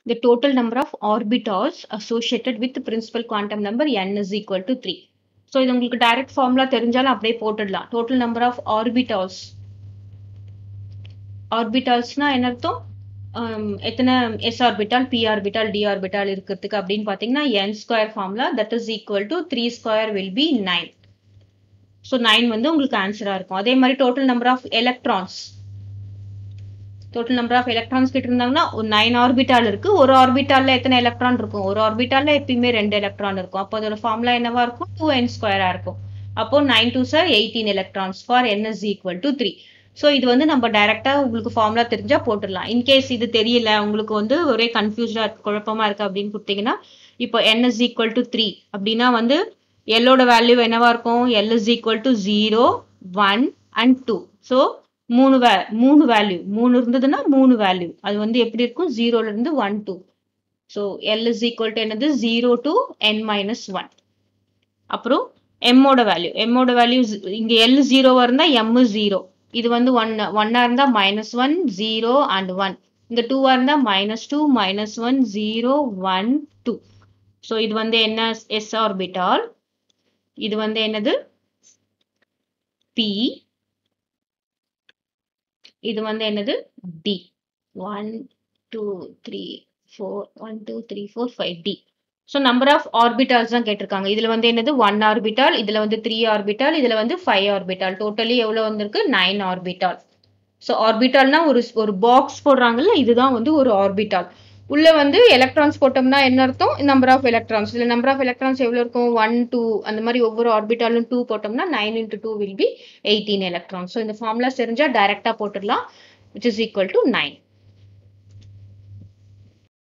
the total number of orbitals associated with the principal quantum number n is equal to 3 so இது உங்களுக்கு direct formula தெரிஞ்சாலும் அப்படியே போட்டுடலாம் total number of orbitals ஆர்பிட்டால்ஸ்னா என்ன அர்த்தம் um, எத்தனை s orbital p orbital d orbital இருக்கிறதுக்கு அப்படின்னு பார்த்தீங்கன்னா n square formula that is equal to three square will be nine so nine வந்து உங்களுக்கு ஆன்சராக இருக்கும் அதே மாதிரி total number of electrons total number of electrons கிட்ட இருந்தாங்கன்னா ஒரு நைன் ஆர்பிட்டால் இருக்கு ஒரு ஆர்பிட்டால்ல எத்தனை எலக்ட்ரான் இருக்கும் ஒரு ஆர்பிட்டால்ல எப்பயுமே ரெண்டு எலக்ட்ரான் இருக்கும் அப்போ அதோட ஃபார்முலா என்னவா இருக்கும் டூ என் ஸ்கொயரா இருக்கும் அப்போ nine two sir eighteen electrons for n is equal to three so இது வந்து நம்ம டைரக்டா உங்களுக்கு ஃபார்முலா தெரிஞ்சா போட்டுடலாம் இன்கேஸ் இது தெரியல உங்களுக்கு வந்து ஒரே கன்ஃபியூஸ்டா இருக்கு குழப்பமா இருக்கு அப்படின்னு கொடுத்தீங்கன்னா இப்போ n is equal to three அப்படின்னா வந்து எல்லோட வேல்யூ என்னவா இருக்கும் l is equal to zero one and two so மூணு வே மூணு வேல்யூ மூணு இருந்ததுன்னா மூணு வேல்யூ அது வந்து எப்படி இருக்கும் ஜீரோல இருந்து one two so l is equal to என்னது zero to n minus one அப்புறம் எம்மோட வேல்யூ எம்மோட வேல்யூ இங்க எல் ஜீரோவா இருந்தா எம் ஜீரோ இது வந்து ஒன் ஒன்னா இருந்தா minus one zero and one இங்க டூவா இருந்தா minus two minus one zero one two so இது வந்து என்ன எஸ் ஆர்பிட்டால் இது வந்து என்னது பி இது வந்து என்னது d one two three four one two three four five d so number of orbitals தான் கேட்டிருக்காங்க இதுல வந்து என்னது ஒன் ஆர்பிட்டால் இதுல வந்து த்ரீ ஆர்பிட்டால் இதுல வந்து ஃபைவ் ஆர்பிட்டால் டோட்டலி எவ்வளவு வந்திருக்கு நைன் ஆர்பிட்டால் ஸோ ஆர்பிட்டால்னா ஒரு ஒரு பாக்ஸ் போடுறாங்கல்ல இதுதான் வந்து ஒரு ஆர்பிட்டால் உள்ள வந்து எலக்ட்ரான்ஸ் போட்டோம்னா என்ன அர்த்தம் நம்பர் ஆஃப் எலக்ட்ரான்ஸ் இதுல நம்பர் ஆஃப் எலக்ட்ரான்ஸ் எவ்வளவு இருக்கும் ஒன் டூ அந்த மாதிரி ஒவ்வொரு ஆர்பிட்டாலும் டூ போட்டோம்னா nine into two will be eighteen electrons so இந்த ஃபார்முலா தெரிஞ்சா டைரக்டா போட்டுடலாம் which is equal to nine